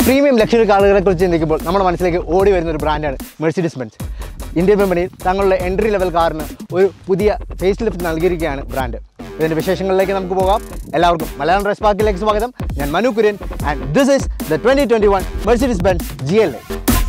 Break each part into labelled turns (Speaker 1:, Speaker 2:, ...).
Speaker 1: Premium luxury കാറുകളെ കുറിച്ച് ചിന്തിക്കുമ്പോൾ നമ്മുടെ മനസ്സിലേക്ക് ഓടി വരുന്ന ഒരു ബ്രാൻഡാണ് മെഴ്സിഡിസ് ബെൻസ് ഇന്ത്യൻ വിപണിയിൽ തങ്ങളുടെ എൻട്രി ലെവൽ കാറിന് ഒരു പുതിയ ഫേസ് ലിഫ്റ്റ് നൽകിയിരിക്കുകയാണ് ബ്രാൻഡ് ഇതിൻ്റെ വിശേഷങ്ങളിലേക്ക് നമുക്ക് പോകാം എല്ലാവർക്കും മലയാളം റെസ് പാർക്കിലേക്ക് സ്വാഗതം ഞാൻ Manu Kurian and this is the twenty twenty one Mercedes Benz G L A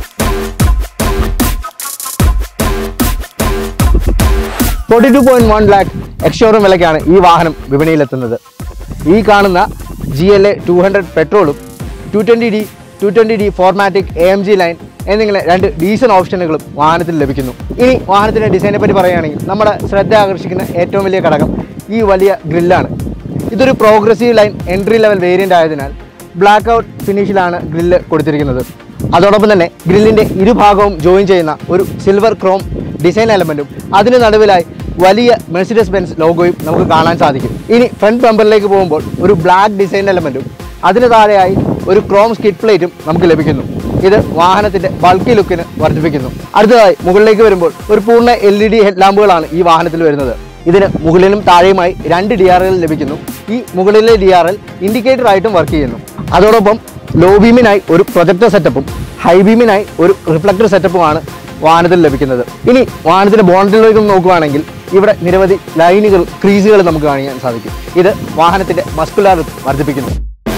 Speaker 1: forty two point one lakh ex showroom വിലയ്ക്കാണ് ഈ വാഹനം വിപണിയിലെത്തുന്നത് ഈ കാണുന്ന G L A two hundred പെട്രോളും two twenty D two twenty D formatic A M G line എന്നിങ്ങനെ രണ്ട് diesel ഓപ്ഷനുകളും വാഹനത്തിൽ ലഭിക്കുന്നു ഇനി വാഹനത്തിൻ്റെ ഡിസൈനെ പറ്റി പറയുകയാണെങ്കിൽ നമ്മുടെ ശ്രദ്ധ ആകർഷിക്കുന്ന ഏറ്റവും വലിയ ഘടകം ഈ വലിയ ഗ്രില്ലാണ് ഇതൊരു progressive line entry level variant ആയതിനാൽ ബ്ലാക്ക് ഔട്ട് ഫിനിഷിലാണ് ഗ്രില്ല് കൊടുത്തിരിക്കുന്നത് അതോടൊപ്പം തന്നെ ഗ്രില്ലിൻ്റെ ഇരുഭാഗവും ജോയിൻ ചെയ്യുന്ന ഒരു സിൽവർ ക്രോം ഡിസൈൻ എലമെൻറ്റും അതിന് നടുവിലായി വലിയ മെഴ്സിഡസ് ബെൻസ് ലോഗോയും നമുക്ക് കാണാൻ സാധിക്കും ഇനി ഫ്രണ്ട് ബമ്പറിലേക്ക് പോകുമ്പോൾ ഒരു ബ്ലാക്ക് ഡിസൈൻ എലമെൻറ്റും അതിന് താഴെയായി ഒരു ക്രോം സ്കിഡ് പ്ലേറ്റും നമുക്ക് ലഭിക്കുന്നു ഇത് വാഹനത്തിന്റെ ബൾക്കി ലുക്കിന് വർദ്ധിപ്പിക്കുന്നു അടുത്തതായി മുകളിലേക്ക് വരുമ്പോൾ ഒരു പൂർണ്ണ എൽ ഇ ഡി ഹെഡ് ലാമ്പുകളാണ് ഈ വാഹനത്തിൽ വരുന്നത് ഇതിന് മുകളിലും താഴെയുമായി രണ്ട് ഡി ആർ എൽ ലഭിക്കുന്നു ഈ മുകളിലെ ഡി ആർ എൽ ഇൻഡിക്കേറ്റർ ആയിട്ടും വർക്ക് ചെയ്യുന്നു അതോടൊപ്പം ലോ ബീമിനായി ഒരു പ്രൊജക്ടർ സെറ്റപ്പും ഹൈ ബീമിനായി ഒരു റിഫ്ലക്ടർ സെറ്റപ്പുമാണ് വാഹനത്തിൽ ലഭിക്കുന്നത് ഇനി വാഹനത്തിന്റെ ബോണറ്റിലേക്ക് നോക്കുകയാണെങ്കിൽ ഇവിടെ നിരവധി ലൈനുകൾ ക്രീസുകൾ നമുക്ക് കാണാൻ സാധിക്കും ഇത് വാഹനത്തിന്റെ മസ്കുലാർ വർദ്ധിപ്പിക്കുന്നു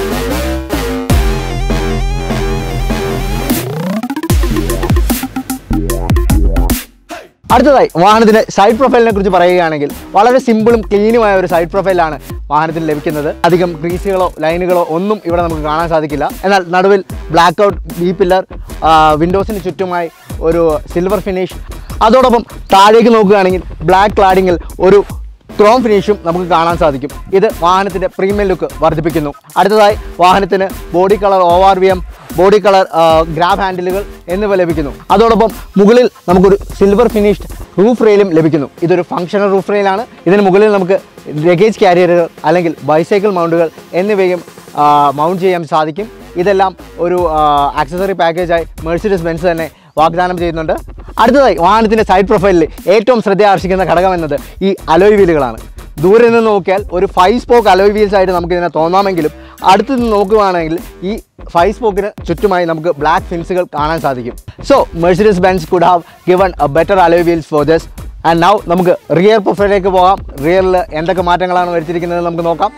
Speaker 1: അടുത്തതായി വാഹനത്തിന്റെ സൈഡ് പ്രൊഫൈലിനെ കുറിച്ച് പറയുകയാണെങ്കിൽ വളരെ സിമ്പിളും ക്ലീനുമായ ഒരു സൈഡ് പ്രൊഫൈലാണ് വാഹനത്തിൽ ലഭിക്കുന്നത് അധികം ക്രീസുകളോ ലൈനുകളോ ഒന്നും ഇവിടെ നമുക്ക് കാണാൻ സാധിക്കില്ല എന്നാൽ നടുവിൽ ബ്ലാക്ക് ഔട്ട് ബി പില്ലർ വിൻഡോസിന് ചുറ്റുമായി ഒരു സിൽവർ ഫിനിഷ് അതോടൊപ്പം താഴേക്ക് നോക്കുകയാണെങ്കിൽ ബ്ലാക്ക് ക്ലാഡിങ്ങിൽ ഒരു ക്രോം ഫിനിഷും നമുക്ക് കാണാൻ സാധിക്കും ഇത് വാഹനത്തിന്റെ പ്രീമിയം ലുക്ക് വർദ്ധിപ്പിക്കുന്നു അടുത്തതായി വാഹനത്തിന് body colour O R V M body colour grab ഹാൻഡിലുകൾ എന്നിവ ലഭിക്കുന്നു അതോടൊപ്പം മുകളിൽ നമുക്കൊരു സിൽവർ ഫിനിഷ്ഡ് റൂഫ് റെയിലും ലഭിക്കുന്നു ഇതൊരു ഫങ്ഷണൽ റൂഫ് റെയിലാണ് ഇതിന് മുകളിൽ നമുക്ക് ലഗേജ് ക്യാരിയറുകൾ അല്ലെങ്കിൽ ബൈസൈക്കിൾ മൗണ്ടുകൾ എന്നിവയും മൗണ്ട് ചെയ്യാൻ സാധിക്കും ഇതെല്ലാം ഒരു ആക്സസറി പാക്കേജായി മെഴ്സിഡസ് ബെൻസ് തന്നെ വാഗ്ദാനം ചെയ്യുന്നുണ്ട് അടുത്തതായി വാഹനത്തിൻ്റെ സൈഡ് പ്രൊഫൈലിൽ ഏറ്റവും ശ്രദ്ധ ആകർഷിക്കുന്ന ഘടകം എന്നത് ഈ അലോയ് വീലുകളാണ് ദൂരെ നിന്ന് നോക്കിയാൽ ഒരു ഫൈവ് സ്പോക്ക് അലോയ് വീൽസ് ആയിട്ട് നമുക്ക് ഇതിനെ തോന്നാമെങ്കിലും അടുത്ത് നിന്ന് നോക്കുകയാണെങ്കിൽ ഈ ഫൈവ് സ്പോക്കിന് ചുറ്റുമായി നമുക്ക് ബ്ലാക്ക് ഫിൻസുകൾ കാണാൻ സാധിക്കും so Mercedes Benz could have given a better alloy wheels for this and now നമുക്ക് റിയർ പ്രൊഫൈലിലേക്ക് പോകാം റിയറിൽ എന്തൊക്കെ മാറ്റങ്ങളാണ് വരുത്തിയിരിക്കുന്നത് നമുക്ക് നോക്കാം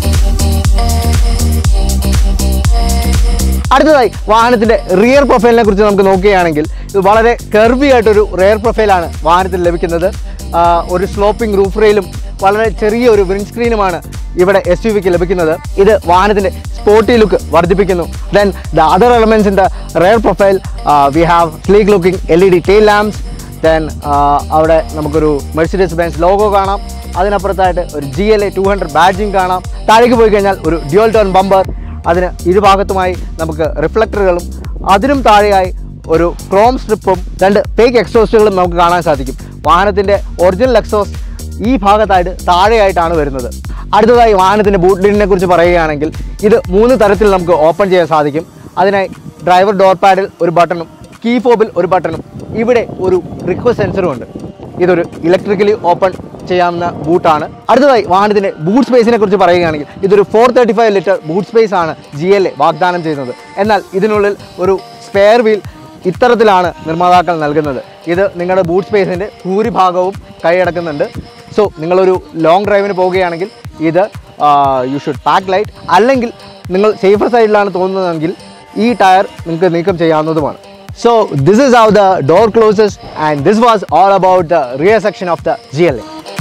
Speaker 1: അടുത്തതായി വാഹനത്തിന്റെ റിയർ പ്രൊഫൈലിനെ കുറിച്ച് നമുക്ക് നോക്കുകയാണെങ്കിൽ ഇത് വളരെ കർവി ആയിട്ടൊരു റിയർ പ്രൊഫൈലാണ് വാഹനത്തിൽ ലഭിക്കുന്നത് ആ, ഒരു സ്ലോപ്പിംഗ് റൂഫ് റെയിലും വളരെ ചെറിയ ഒരു വിൻഡ് സ്ക്രീനുമാണ് ഇവിടെ എസ് യു വിക്ക് ലഭിക്കുന്നത് ഇത് വാഹനത്തിന്റെ സ്പോർട്ടി ലുക്ക് വർദ്ധിപ്പിക്കുന്നു then the other elements in the rear profile we have sleek looking L E D tail lamps then അവിടെ നമുക്കൊരു മെഴ്സിഡസ് ബെൻസ് ലോഗോ കാണാം അതിനപ്പുറത്തായിട്ട് ഒരു G L A two hundred badging കാണാം താഴേക്ക് പോയി കഴിഞ്ഞാൽ ഒരു ഡ്യുവൽ ടോൺ ബമ്പർ അതിന് ഇരുഭാഗത്തുമായി നമുക്ക് റിഫ്ലക്ടറുകളും അതിനും താഴെയായി ഒരു ക്രോം സ്ട്രിപ്പും രണ്ട് പേക്ക് എക്സോസ്റ്റുകളും നമുക്ക് കാണാൻ സാധിക്കും വാഹനത്തിൻ്റെ ഒറിജിനൽ എക്സോസ് ഈ ഭാഗത്തായിട്ട് താഴെയായിട്ടാണ് വരുന്നത് അടുത്തതായി വാഹനത്തിൻ്റെ ബൂട്ട് ലീഡിനെ കുറിച്ച് പറയുകയാണെങ്കിൽ ഇത് മൂന്ന് തരത്തിൽ നമുക്ക് ഓപ്പൺ ചെയ്യാൻ സാധിക്കും അതിനായി ഡ്രൈവർ ഡോർ പാഡിൽ ഒരു ബട്ടണും കീ ഫോബിൽ ഒരു ബട്ടണും ഇവിടെ ഒരു റിക്വസ്റ്റ് സെൻസറും ഉണ്ട് ഇതൊരു ഇലക്ട്രിക്കലി ഓപ്പൺ ചെയ്യാവുന്ന ബൂട്ടാണ് അടുത്തതായി വാഹനത്തിന്റെ ബൂട്ട് സ്പേസിനെ കുറിച്ച് പറയുകയാണെങ്കിൽ ഇതൊരു four thirty five litre boot space ആണ് ജി എൽ എ വാഗ്ദാനം ചെയ്യുന്നത് എന്നാൽ ഇതിനുള്ളിൽ ഒരു സ്പെയർ വീൽ ഇത്തരത്തിലാണ് നിർമ്മാതാക്കൾ നൽകുന്നത് ഇത് നിങ്ങളുടെ ബൂട്ട് സ്പേസിൻ്റെ ഭൂരിഭാഗവും കൈയടക്കുന്നുണ്ട് സോ നിങ്ങളൊരു ലോങ് ഡ്രൈവിന് പോവുകയാണെങ്കിൽ ഇത് യു ഷുഡ് പാക്ക് ലൈറ്റ് അല്ലെങ്കിൽ നിങ്ങൾ സേഫർ സൈഡിലാണ് തോന്നുന്നതെങ്കിൽ ഈ ടയർ നിങ്ങൾക്ക് നീക്കം ചെയ്യാവുന്നതുമാണ് So this is how the door closes and this was all about the rear section of the GLA.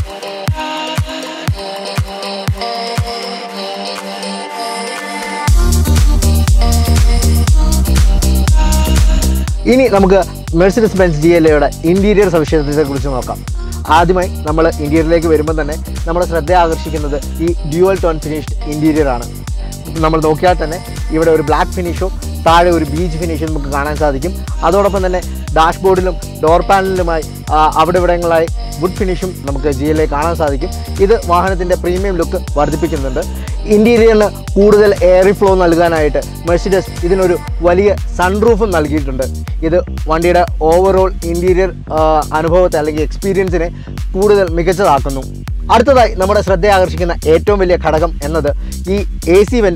Speaker 1: ഇനി നമുക്ക് മെഴ്സിഡസ് ബെൻസ് ജി എൽ എയുടെ ഇൻറ്റീരിയർ സവിശേഷതയെ കുറിച്ച് നോക്കാം ആദ്യമായി നമ്മൾ ഇൻറ്റീരിയറിലേക്ക് വരുമ്പോൾ തന്നെ നമ്മുടെ ശ്രദ്ധ ആകർഷിക്കുന്നത് ഈ ഡ്യുവൽ ടോൺ ഫിനിഷ്ഡ് ഇൻറ്റീരിയർ ആണ് നമ്മൾ നോക്കിയാൽ തന്നെ ഇവിടെ ഒരു ബ്ലാക്ക് ഫിനിഷും താഴെ ഒരു ബീച്ച് ഫിനിഷും നമുക്ക് കാണാൻ സാധിക്കും അതോടൊപ്പം തന്നെ ഡാഷ്ബോർഡിലും ഡോർ പാനലിലുമായി ആ, അവിടെ ഇവിടങ്ങളിലായി വുഡ് ഫിനിഷും നമുക്ക് ജി എൽ കാണാൻ സാധിക്കും ഇത് വാഹനത്തിൻ്റെ പ്രീമിയം ലുക്ക് വർദ്ധിപ്പിക്കുന്നുണ്ട് ഇൻറ്റീരിയറിന് കൂടുതൽ എയർ ഫ്ലോ നൽകാനായിട്ട് മെഴ്സിഡസ് ഇതിനൊരു വലിയ സൺറൂഫും നൽകിയിട്ടുണ്ട് ഇത് വണ്ടിയുടെ ഓവറോൾ ഇൻറ്റീരിയർ അനുഭവത്തെ അല്ലെങ്കിൽ എക്സ്പീരിയൻസിനെ കൂടുതൽ മികച്ചതാക്കുന്നു അടുത്തതായി നമ്മുടെ ശ്രദ്ധ ആകർഷിക്കുന്ന ഏറ്റവും വലിയ ഘടകം എന്നത് ഈ എ സി വെൻറ്റുകളാണ്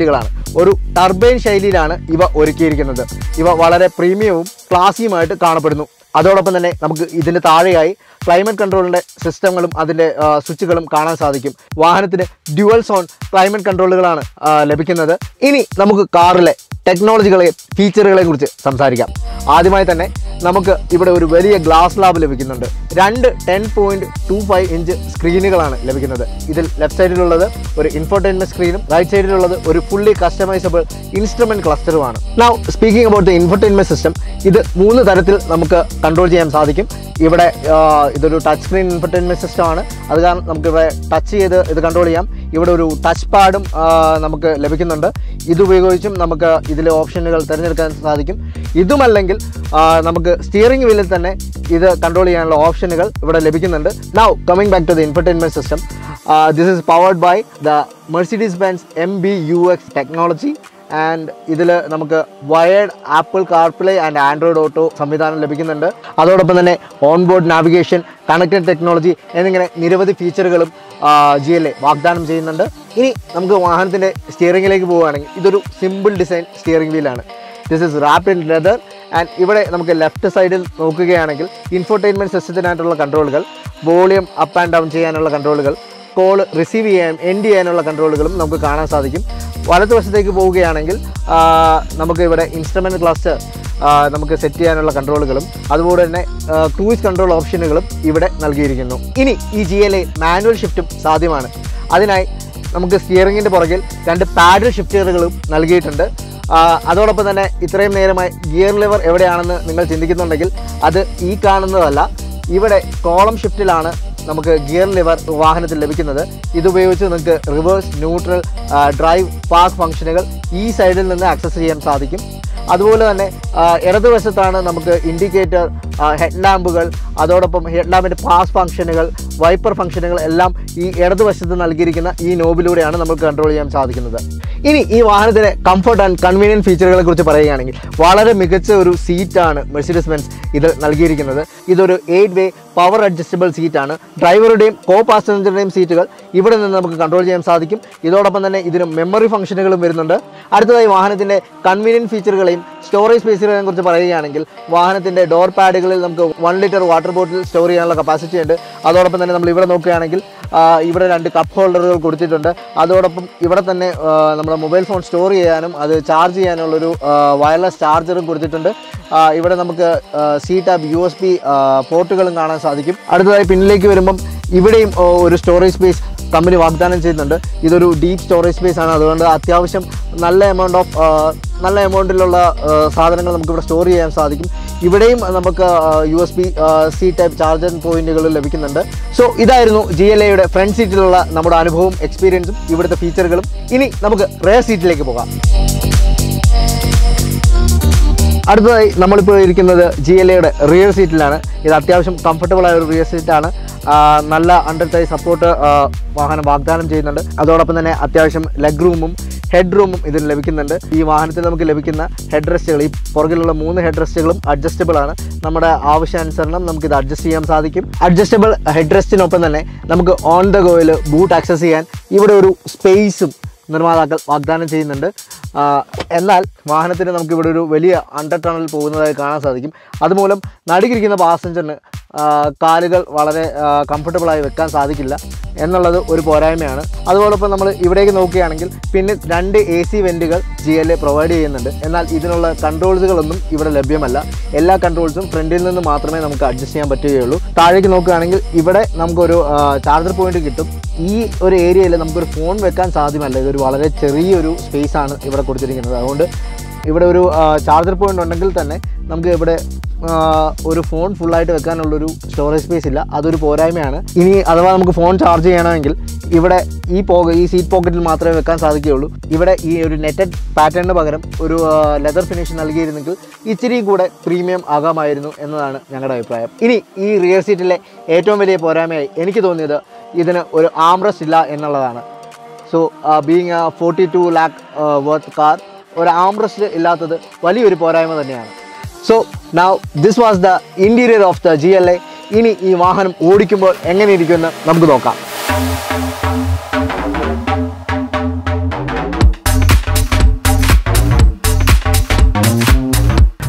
Speaker 1: ഒരു ടർബൈൻ ശൈലിയിലാണ് ഇവ ഒരുക്കിയിരിക്കുന്നത് ഇവ വളരെ പ്രീമിയവും ക്ലാസിയുമായിട്ട് കാണപ്പെടുന്നു അതോടൊപ്പം തന്നെ നമുക്ക് ഇതിൻ്റെ താഴെയായി ക്ലൈമറ്റ് കൺട്രോളിൻ്റെ സിസ്റ്റങ്ങളും അതിൻ്റെ ആ, സ്വിച്ചുകളും കാണാൻ സാധിക്കും വാഹനത്തിന് ഡ്യുവൽ സോൺ ക്ലൈമറ്റ് കൺട്രോളുകളാണ് ആ, ലഭിക്കുന്നത് ഇനി നമുക്ക് കാറിലെ ടെക്നോളജികളെ ഫീച്ചറുകളെ കുറിച്ച് സംസാരിക്കാം ആദ്യമായി തന്നെ നമുക്ക് ഇവിടെ ഒരു വലിയ ഗ്ലാസ് ലാബ് ലഭിക്കുന്നുണ്ട് രണ്ട് ten point two five inch സ്ക്രീനുകളാണ് ലഭിക്കുന്നത് ഇതിൽ ലെഫ്റ്റ് സൈഡിലുള്ളത് ഒരു ഇൻഫോർടൈൻമെന്റ് സ്ക്രീനും റൈറ്റ് സൈഡിലുള്ളത് ഒരു ഫുള്ളി കസ്റ്റമൈസബിൾ ഇൻസ്ട്രുമെന്റ് ക്ലസ്റ്ററുമാണ് now speaking about the infotainment system ഇത് മൂന്ന് തരത്തിൽ നമുക്ക് കൺട്രോൾ ചെയ്യാൻ സാധിക്കും ഇവിടെ ആ, ഇതൊരു ടച്ച് സ്ക്രീൻ ഇൻഫർടൈൻമെന്റ് സിസ്റ്റം ആണ് അത് കാരണം നമുക്ക് ഇവിടെ ടച്ച് ചെയ്ത് ഇത് കൺട്രോൾ ചെയ്യാം ഇവിടെ ഒരു ടച്ച് പാഡും നമുക്ക് ലഭിക്കുന്നുണ്ട് ഇത് ഉപയോഗിച്ചും നമുക്ക് ഇതിലെ ഓപ്ഷനുകൾ തിരഞ്ഞെടുക്കാൻ സാധിക്കും ഇതുമല്ലെങ്കിൽ ആ, നമുക്ക് സ്റ്റിയറിംഗ് വീലിൽ തന്നെ ഇത് കൺട്രോൾ ചെയ്യാനുള്ള ഓപ്ഷനുകൾ ഇവിടെ ലഭിക്കുന്നുണ്ട് now coming back to the infotainment system this is powered by the Mercedes Benz M B U X technology and ഇതിൽ നമുക്ക് wired Apple CarPlay and Android auto സംവിധാനം ലഭിക്കുന്നുണ്ട് അതോടൊപ്പം തന്നെ on board navigation connected technology എന്നിങ്ങനെ നിരവധി ഫീച്ചറുകളും G L A വാഗ്ദാനം ചെയ്യുന്നുണ്ട് ഇനി നമുക്ക് വാഹനത്തിൻ്റെ സ്റ്റിയറിംഗിലേക്ക് പോവുകയാണെങ്കിൽ ഇതൊരു സിമ്പിൾ ഡിസൈൻ സ്റ്റിയറിംഗ് വീലാണ് this is wrap in leather and ഇവിടെ നമുക്ക് ലെഫ്റ്റ് സൈഡിൽ നോക്കുകയാണെങ്കിൽ ഇൻഫോർടൈൻമെൻറ്റ് സിസ്റ്റത്തിനായിട്ടുള്ള കൺട്രോളുകൾ വോളിയം അപ്പ് ആൻഡ് ഡൗൺ ചെയ്യാനുള്ള കൺട്രോളുകൾ കോൾ റിസീവ് ചെയ്യാൻ എൻഡ് ചെയ്യാനുള്ള കൺട്രോളുകളും നമുക്ക് കാണാൻ സാധിക്കും വലതുവശത്തേക്ക് പോവുകയാണെങ്കിൽ ആ, നമുക്ക് ഇവിടെ ഇൻസ്ട്രുമെൻറ്റ് ക്ലസ്റ്റർ നമുക്ക് സെറ്റ് ചെയ്യാനുള്ള കൺട്രോളുകളും അതുപോലെ തന്നെ ക്രൂയിസ് കൺട്രോൾ ഓപ്ഷനുകളും ഇവിടെ നൽകിയിരിക്കുന്നു ഇനി ഈ ജി എൽ എ മാനുവൽ ഷിഫ്റ്റും സാധ്യമാണ് അതിനായി നമുക്ക് സ്റ്റിയറിംഗിൻ്റെ പുറകിൽ രണ്ട് പാഡൽ ഷിഫ്റ്ററുകളും നൽകിയിട്ടുണ്ട് ആ, അതോടൊപ്പം തന്നെ ഇത്രയും നേരമായി ഗിയർ ലിവർ എവിടെയാണെന്ന് നിങ്ങൾ ചിന്തിക്കുന്നുണ്ടെങ്കിൽ അത് ഈ കാണുന്നതല്ല ഇവിടെ കോളം ഷിഫ്റ്റിലാണ് നമുക്ക് ഗിയർ ലിവർ വാഹനത്തിൽ ലഭിക്കുന്നത് ഇതുപയോഗിച്ച് നിങ്ങൾക്ക് റിവേഴ്സ് ന്യൂട്രൽ ഡ്രൈവ് പാർക്ക് ഫംഗ്ഷനുകൾ ഈ സൈഡിൽ നിന്ന് ആക്സസ് ചെയ്യാൻ സാധിക്കും അതുപോലെ തന്നെ ആ, ഇടതുവശത്താണ് നമുക്ക് ഇൻഡിക്കേറ്റർ ഹെഡ് ലാമ്പുകൾ അതോടൊപ്പം ഹെഡ് ലാമ്പിൻ്റെ പാസ് ഫംഗ്ഷനുകൾ വൈപ്പർ ഫംഗ്ഷനുകൾ എല്ലാം ഈ ഇടതുവശത്ത് നൽകിയിരിക്കുന്ന ഈ നോബിലൂടെയാണ് നമുക്ക് കൺട്രോൾ ചെയ്യാൻ സാധിക്കുന്നത് ഇനി ഈ വാഹനത്തിലെ കംഫർട്ട് ആൻഡ് കൺവീനിയൻറ്റ് ഫീച്ചറുകളെ കുറിച്ച് പറയുകയാണെങ്കിൽ വളരെ മികച്ച ഒരു സീറ്റാണ് മെഴ്സിഡസ് ബെൻസ് ഇത് നൽകിയിരിക്കുന്നത് ഇതൊരു എയ്റ്റ് വേ പവർ അഡ്ജസ്റ്റബിൾ സീറ്റാണ് ഡ്രൈവറുടെയും കോ പാസഞ്ചറുടെയും സീറ്റുകൾ ഇവിടെ നിന്ന് നമുക്ക് കൺട്രോൾ ചെയ്യാൻ സാധിക്കും ഇതോടൊപ്പം തന്നെ ഇതിന് മെമ്മറി ഫംഗ്ഷനുകളും വരുന്നുണ്ട് അടുത്തതായി വാഹനത്തിൻ്റെ കൺവീനിയൻറ്റ് ഫീച്ചറുകളെയും സ്റ്റോറേജ് സ്പേസുകളെയും കുറിച്ച് പറയുകയാണെങ്കിൽ വാഹനത്തിൻ്റെ ഡോർ പാഡുകളിൽ നമുക്ക് one litre water bottle store ചെയ്യാനുള്ള കപ്പാസിറ്റി ഉണ്ട് അതോടൊപ്പം തന്നെ നമ്മൾ ഇവിടെ നോക്കുകയാണെങ്കിൽ ആ, ഇവിടെ രണ്ട് കപ്പ് ഹോൾഡറുകൾ കൊടുത്തിട്ടുണ്ട് അതോടൊപ്പം ഇവിടെ തന്നെ ആ, നമ്മുടെ മൊബൈൽ ഫോൺ സ്റ്റോർ ചെയ്യാനും അത് ചാർജ് ചെയ്യാനുള്ളൊരു വയർലെസ് ചാർജറും കൊടുത്തിട്ടുണ്ട് ആ, ഇവിടെ നമുക്ക് C type U S B പോർട്ടുകളും കാണാൻ സാധിക്കും അടുത്തതായി പിന്നിലേക്ക് വരുമ്പം ഇവിടെയും ആ, ഒരു സ്റ്റോറേജ് സ്പേസ് കമ്പനി വാഗ്ദാനം ചെയ്യുന്നുണ്ട് ഇതൊരു ഡീപ്പ് സ്റ്റോറേജ് സ്പേസ് ആണ് അതുകൊണ്ട് അത്യാവശ്യം നല്ല എമൗണ്ട് ഓഫ് നല്ല എമൗണ്ടിലുള്ള സാധനങ്ങൾ നമുക്ക് ഇവിടെ സ്റ്റോർ ചെയ്യാൻ സാധിക്കും ഇവിടെയും നമുക്ക് U S B C type charger പോയിന്റുകൾ ലഭിക്കുന്നുണ്ട് സോ ഇതായിരുന്നു ജി എൽ എയുടെ ഫ്രണ്ട് സീറ്റിലുള്ള നമ്മുടെ അനുഭവവും എക്സ്പീരിയൻസും ഇവിടുത്തെ ഫീച്ചറുകളും ഇനി നമുക്ക് റെയർ സീറ്റിലേക്ക് പോകാം അടുത്തതായി നമ്മളിപ്പോൾ ഇരിക്കുന്നത് ജി എൽ എയുടെ റിയർ സീറ്റിലാണ് ഇത് അത്യാവശ്യം കംഫർട്ടബിൾ ആയ ഒരു റിയർ സീറ്റാണ് ആ, നല്ല അണ്ടർ തൈ സപ്പോർട്ട് വാഹനം വാഗ്ദാനം ചെയ്യുന്നുണ്ട് അതോടൊപ്പം തന്നെ അത്യാവശ്യം ലെഗ് റൂമും ഹെഡ് റൂമും ഇതിന് ലഭിക്കുന്നുണ്ട് ഈ വാഹനത്തിൽ നമുക്ക് ലഭിക്കുന്ന ഹെഡ് റെസ്റ്റുകൾ ഈ പുറകിലുള്ള മൂന്ന് ഹെഡ് റെസ്റ്റുകളും അഡ്ജസ്റ്റബിൾ ആണ് നമ്മുടെ ആവശ്യാനുസരണം നമുക്ക് ഇത് അഡ്ജസ്റ്റ് ചെയ്യാൻ സാധിക്കും അഡ്ജസ്റ്റബിൾ ഹെഡ് റെസ്റ്റിനൊപ്പം തന്നെ നമുക്ക് ഓൺ ദ ഗോയിൽ ബൂട്ട് ആക്സസ് ചെയ്യാൻ ഇവിടെ ഒരു സ്പേസും നിർമ്മാതാക്കൾ വാഗ്ദാനം ചെയ്യുന്നുണ്ട് ആ, എന്നാൽ വാഹനത്തിന് നമുക്ക് ഇവിടെ ഒരു വലിയ അണ്ടർ ടണൽ പോകുന്നതായി കാണാൻ സാധിക്കും അതുമൂലം നടുക്കിരിക്കുന്ന പാസഞ്ചറിന് ആ, കാലുകൾ വളരെ കംഫർട്ടബിളായി വെക്കാൻ സാധിക്കില്ല എന്നുള്ളത് ഒരു പോരായ്മയാണ് അതോടൊപ്പം നമ്മൾ ഇവിടേക്ക് നോക്കുകയാണെങ്കിൽ പിന്നെ രണ്ട് എ സി വെൻറ്റുകൾ ജി എൽ എ പ്രൊവൈഡ് ചെയ്യുന്നുണ്ട് എന്നാൽ ഇതിനുള്ള കൺട്രോൾസുകളൊന്നും ഇവിടെ ലഭ്യമല്ല എല്ലാ കൺട്രോൾസും ഫ്രണ്ടിൽ നിന്ന് മാത്രമേ നമുക്ക് അഡ്ജസ്റ്റ് ചെയ്യാൻ പറ്റുകയുള്ളൂ താഴേക്ക് നോക്കുകയാണെങ്കിൽ ഇവിടെ നമുക്കൊരു ചാർജർ പോയിന്റ് കിട്ടും ഈ ഒരു ഏരിയയിൽ നമുക്കൊരു ഫോൺ വെക്കാൻ സാധ്യമല്ല ഇതൊരു വളരെ ചെറിയൊരു സ്പേസ് ആണ് ഇവിടെ കൊടുത്തിരിക്കുന്നത് അതുകൊണ്ട് ഇവിടെ ഒരു ചാർജർ പോയിന്റ് ഉണ്ടെങ്കിൽ തന്നെ നമുക്ക് ഇവിടെ ആ, ഒരു ഫോൺ ഫുള്ളായിട്ട് വെക്കാനുള്ളൊരു സ്റ്റോറേജ് സ്പേസ് ഇല്ല അതൊരു പോരായ്മയാണ് ഇനി അഥവാ നമുക്ക് ഫോൺ ചാർജ് ചെയ്യണമെങ്കിൽ ഇവിടെ ഈ പോ ഈ സീറ്റ് പോക്കറ്റിൽ മാത്രമേ വെക്കാൻ സാധിക്കുകയുള്ളൂ ഇവിടെ ഈ ഒരു നെറ്റഡ് പാറ്റേണിന് പകരം ഒരു ലെതർ ഫിനിഷ് നൽകിയിരുന്നെങ്കിൽ ഇച്ചിരി കൂടെ പ്രീമിയം ആകാമായിരുന്നു എന്നതാണ് ഞങ്ങളുടെ അഭിപ്രായം ഇനി ഈ റിയർ സീറ്റിലെ ഏറ്റവും വലിയ പോരായ്മയായി എനിക്ക് തോന്നിയത് ഇതിന് ഒരു ആംറസ്റ്റ് ഇല്ല എന്നുള്ളതാണ് so being a forty two lakh worth car ഒരു ആംറസ്റ്റ് ഇല്ലാത്തത് വലിയൊരു പോരായ്മ തന്നെയാണ് so now this was the interior of the G L A ഇനി ഈ വാഹനം ഓടിക്കുമ്പോൾ എങ്ങനെ ഇരിക്കുമെന്ന് നമുക്ക് നോക്കാം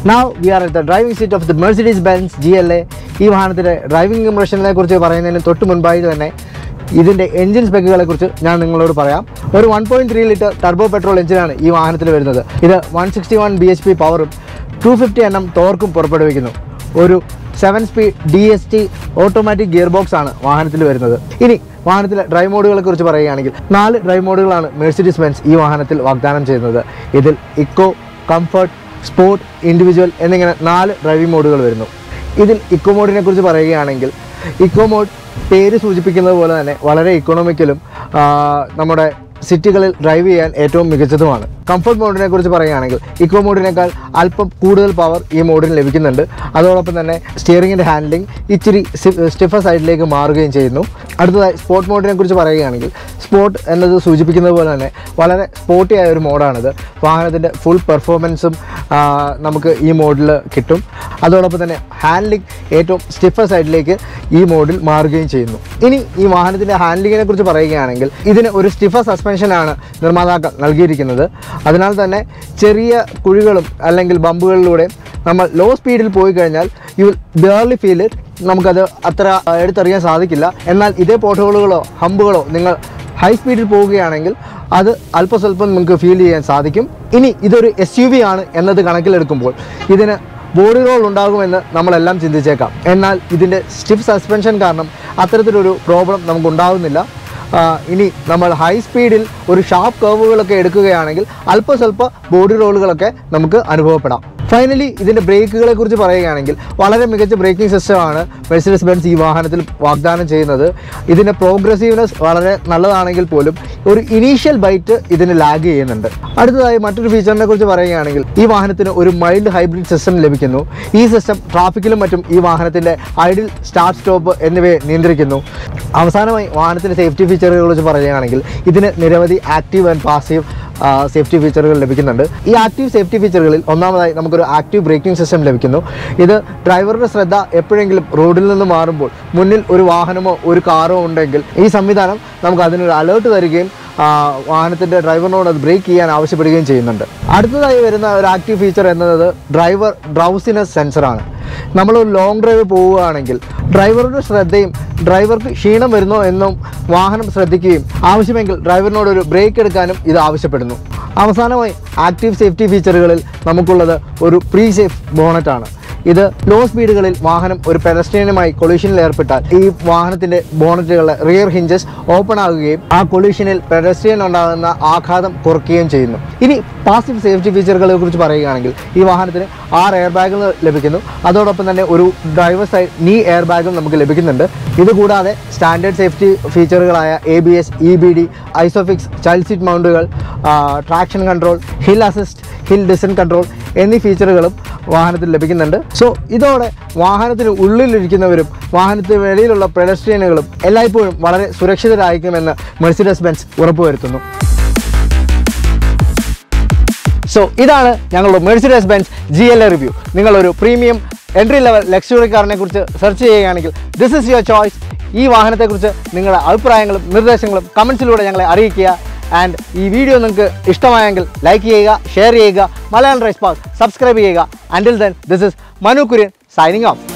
Speaker 1: Now we are at the driving seat of the Mercedes-Benz GLA. ഈ വാഹനത്തിൻ്റെ ഡ്രൈവിംഗ് ഇംപ്രഷനെ കുറിച്ച് പറയുന്നതിന് തൊട്ട് മുൻപായി തന്നെ ഇതിൻ്റെ എഞ്ചിൻ സ്പെക്കുകളെ കുറിച്ച് ഞാൻ നിങ്ങളോട് പറയാം ഒരു one point three litre turbo petrol എഞ്ചിനാണ് ഈ വാഹനത്തിൽ വരുന്നത് ഇത് one sixty one B H P പവറും ടു ഫിഫ്റ്റി എൻ എം ടോർക്കും പുറപ്പെടുവിക്കുന്നു ഒരു seven speed D S T automatic gear box ആണ് വാഹനത്തിൽ വരുന്നത് ഇനി വാഹനത്തിലെ ഡ്രൈവ് മോഡുകളെ കുറിച്ച് പറയുകയാണെങ്കിൽ നാല് ഡ്രൈവ് മോഡുകളാണ് മെഴ്സിഡീസ് ബെൻസ് ഈ വാഹനത്തിൽ വാഗ്ദാനം ചെയ്യുന്നത് ഇതിൽ ഇക്കോ കംഫർട്ട് സ്പോർട്ട് ഇൻഡിവിജ്വൽ എന്നിങ്ങനെ നാല് ഡ്രൈവിംഗ് മോഡുകൾ വരുന്നു ഇതിൽ ഇക്കോ മോഡിനെ കുറിച്ച് പറയുകയാണെങ്കിൽ ഇക്കോ മോഡ് പേര് സൂചിപ്പിക്കുന്നത് പോലെ തന്നെ വളരെ ഇക്കണോമിക്കലും നമ്മുടെ സിറ്റികളിൽ ഡ്രൈവ് ചെയ്യാൻ ഏറ്റവും മികച്ചതുമാണ് കംഫർട്ട് മോഡിനെ കുറിച്ച് പറയുകയാണെങ്കിൽ ഇക്കോ മോഡിനേക്കാൾ അല്പം കൂടുതൽ പവർ ഈ മോഡിന് ലഭിക്കുന്നുണ്ട് അതോടൊപ്പം തന്നെ സ്റ്റിയറിംഗിൻ്റെ ഹാൻഡ്ലിംഗ് ഇച്ചിരി സ്റ്റിഫർ സൈഡിലേക്ക് മാറുകയും ചെയ്യുന്നു അടുത്തതായി സ്പോർട്ട് മോഡിനെ കുറിച്ച് പറയുകയാണെങ്കിൽ സ്പോർട്ട് എന്നത് സൂചിപ്പിക്കുന്നത് പോലെ തന്നെ വളരെ സ്പോർട്ടി ആയ ഒരു മോഡാണിത് വാഹനത്തിൻ്റെ ഫുൾ പെർഫോമൻസും നമുക്ക് ഈ മോഡിൽ കിട്ടും അതോടൊപ്പം തന്നെ ഹാൻഡ്ലിംഗ് ഏറ്റവും സ്റ്റിഫർ സൈഡിലേക്ക് ഈ മോഡിൽ മാറുകയും ചെയ്യുന്നു ഇനി ഈ വാഹനത്തിൻ്റെ ഹാൻഡ്ലിങ്ങിനെ കുറിച്ച് പറയുകയാണെങ്കിൽ ഇതിന് ഒരു സ്റ്റിഫർ സസ്പെൻഷനാണ് നിർമ്മാതാക്കൾ നൽകിയിരിക്കുന്നത് അതിനാൽ തന്നെ ചെറിയ കുഴികളും അല്ലെങ്കിൽ ബമ്പുകളിലൂടെ നമ്മൾ ലോ സ്പീഡിൽ പോയി കഴിഞ്ഞാൽ you will barely feel it നമുക്കത് അത്ര ആ, എടുത്തറിയാൻ സാധിക്കില്ല എന്നാൽ ഇതേ പോട്ടുകളുകളോ ഹമ്പുകളോ നിങ്ങൾ ഹൈ സ്പീഡിൽ പോവുകയാണെങ്കിൽ അത് അല്പസ്വല്പം നിങ്ങൾക്ക് ഫീൽ ചെയ്യാൻ സാധിക്കും ഇനി ഇതൊരു എസ് യു വി ആണ് എന്നത് കണക്കിലെടുക്കുമ്പോൾ ഇതിന് ബോഡി റോൾ ഉണ്ടാകുമെന്ന് നമ്മളെല്ലാം ചിന്തിച്ചേക്കാം എന്നാൽ ഇതിൻ്റെ സ്റ്റിഫ് സസ്പെൻഷൻ കാരണം അത്തരത്തിലൊരു പ്രോബ്ലം നമുക്കുണ്ടാകുന്നില്ല ആ, ഇനി നമ്മൾ ഹൈ സ്പീഡിൽ ഒരു ഷാർപ്പ് കർവുകളൊക്കെ എടുക്കുകയാണെങ്കിൽ അല്പസ്വല്പ ബോഡി റോളുകളൊക്കെ നമുക്ക് അനുഭവപ്പെടാം ഫൈനലി ഇതിൻ്റെ ബ്രേക്കുകളെ കുറിച്ച് പറയുകയാണെങ്കിൽ വളരെ മികച്ച ബ്രേക്കിംഗ് സിസ്റ്റമാണ് മെഴ്സിഡസ് ബെൻസ് ഈ വാഹനത്തിൽ വാഗ്ദാനം ചെയ്യുന്നത് ഇതിൻ്റെ പ്രോഗ്രസീവ്നെസ് വളരെ നല്ലതാണെങ്കിൽ പോലും ഒരു ഇനീഷ്യൽ ബൈറ്റ് ഇതിന് ലാഗ് ചെയ്യുന്നുണ്ട് അടുത്തതായി മറ്റൊരു ഫീച്ചറിനെ കുറിച്ച് പറയുകയാണെങ്കിൽ ഈ വാഹനത്തിന് ഒരു മൈൽഡ് ഹൈബ്രിഡ് സിസ്റ്റം ലഭിക്കുന്നു ഈ സിസ്റ്റം ട്രാഫിക്കിലും മറ്റും ഈ വാഹനത്തിൻ്റെ ഐഡിൽ സ്റ്റാർട്ട് സ്റ്റോപ്പ് എന്നിവയെ നിയന്ത്രിക്കുന്നു അവസാനമായി വാഹനത്തിൻ്റെ സേഫ്റ്റി ഫീച്ചറുകളെ കുറിച്ച് പറയുകയാണെങ്കിൽ ഇതിന് നിരവധി ആക്റ്റീവ് ആൻഡ് പാസീവ് സേഫ്റ്റി ഫീച്ചറുകൾ ലഭിക്കുന്നുണ്ട് ഈ ആക്റ്റീവ് സേഫ്റ്റി ഫീച്ചറുകളിൽ ഒന്നാമതായി നമുക്കൊരു ആക്റ്റീവ് ബ്രേക്കിംഗ് സിസ്റ്റം ലഭിക്കുന്നു ഇത് ഡ്രൈവറുടെ ശ്രദ്ധ എപ്പോഴെങ്കിലും റോഡിൽ നിന്ന് മാറുമ്പോൾ മുന്നിൽ ഒരു വാഹനമോ ഒരു കാറോ ഉണ്ടെങ്കിൽ ഈ സംവിധാനം നമുക്ക് അതിനൊരു അലേർട്ട് തരികയും ആ, വാഹനത്തിൻ്റെ ഡ്രൈവറിനോട് അത് ബ്രേക്ക് ചെയ്യാൻ ആവശ്യപ്പെടുകയും ചെയ്യുന്നുണ്ട് അടുത്തതായി വരുന്ന ഒരു ആക്റ്റീവ് ഫീച്ചർ എന്നത് ഡ്രൈവർ ഡ്രൗസിനെസ് സെൻസറാണ് നമ്മൾ ഒരു ലോങ് ഡ്രൈവ് പോവുകയാണെങ്കിൽ ഡ്രൈവറുടെ ശ്രദ്ധയും ഡ്രൈവർക്ക് ക്ഷീണം വരുന്നോ എന്നും വാഹനം ശ്രദ്ധിക്കുകയും ആവശ്യമെങ്കിൽ ഡ്രൈവറിനോട് ഒരു ബ്രേക്ക് എടുക്കാനും ഇത് ആവശ്യപ്പെടുന്നു അവസാനമായി ആക്റ്റീവ് സേഫ്റ്റി ഫീച്ചറുകളിൽ നമുക്കുള്ളത് ഒരു പ്രീ സേഫ് ബോണറ്റാണ് ഇത് ലോ സ്പീഡുകളിൽ വാഹനം ഒരു പെഡസ്ട്രിയനുമായി കൊളീഷനിൽ ഏർപ്പെട്ടാൽ ഈ വാഹനത്തിന്റെ ബോണറ്റുകളുടെ റിയർ ഹിഞ്ചസ് ഓപ്പൺ ആകുകയും ആ കൊളീഷനിൽ പെഡസ്ട്രിയൻ ഉണ്ടാകുന്ന ആഘാതം കുറയ്ക്കുകയും ചെയ്യുന്നു ഇനി പാസീവ് സേഫ്റ്റി ഫീച്ചറുകളെ കുറിച്ച് പറയുകയാണെങ്കിൽ ഈ വാഹനത്തിന് ആറ് എയർ ബാഗുകൾ ലഭിക്കുന്നു അതോടൊപ്പം തന്നെ ഒരു ഡ്രൈവർ സൈഡ് നീ എയർ ബാഗും നമുക്ക് ലഭിക്കുന്നുണ്ട് ഇതുകൂടാതെ സ്റ്റാൻഡേർഡ് സേഫ്റ്റി ഫീച്ചറുകളായ A B S E B D isofix child seat മൗണ്ടുകൾ traction control hill assist hill descent control എന്നീ ഫീച്ചറുകളും വാഹനത്തിൽ ലഭിക്കുന്നുണ്ട് സോ ഇതോടെ വാഹനത്തിന് ഉള്ളിലിരിക്കുന്നവരും വാഹനത്തിന് വെളിയിലുള്ള പെഡസ്ട്രിയനുകളും എല്ലായ്പ്പോഴും വളരെ സുരക്ഷിതരായിരിക്കുമെന്ന് മെഴ്സിഡസ് ബെൻസ് ഉറപ്പുവരുത്തുന്നു സോ ഇതാണ് ഞങ്ങളുടെ Mercedes Benz G L A review നിങ്ങളൊരു പ്രീമിയം എൻട്രി ലെവൽ ലക്ഷറി കാറിനെ കുറിച്ച് സെർച്ച് ചെയ്യുകയാണെങ്കിൽ ദിസ് ഇസ് യുവർ ചോയ്സ് ഈ വാഹനത്തെക്കുറിച്ച് നിങ്ങളുടെ അഭിപ്രായങ്ങളും നിർദ്ദേശങ്ങളും കമൻസിലൂടെ ഞങ്ങളെ അറിയിക്കുക ആൻഡ് ഈ വീഡിയോ നിങ്ങൾക്ക് ഇഷ്ടമായെങ്കിൽ ലൈക്ക് ചെയ്യുക ഷെയർ ചെയ്യുക മലയാളം റൈസ് പാർക്ക് സബ്സ്ക്രൈബ് ചെയ്യുക until then this is Manu Kurian signing of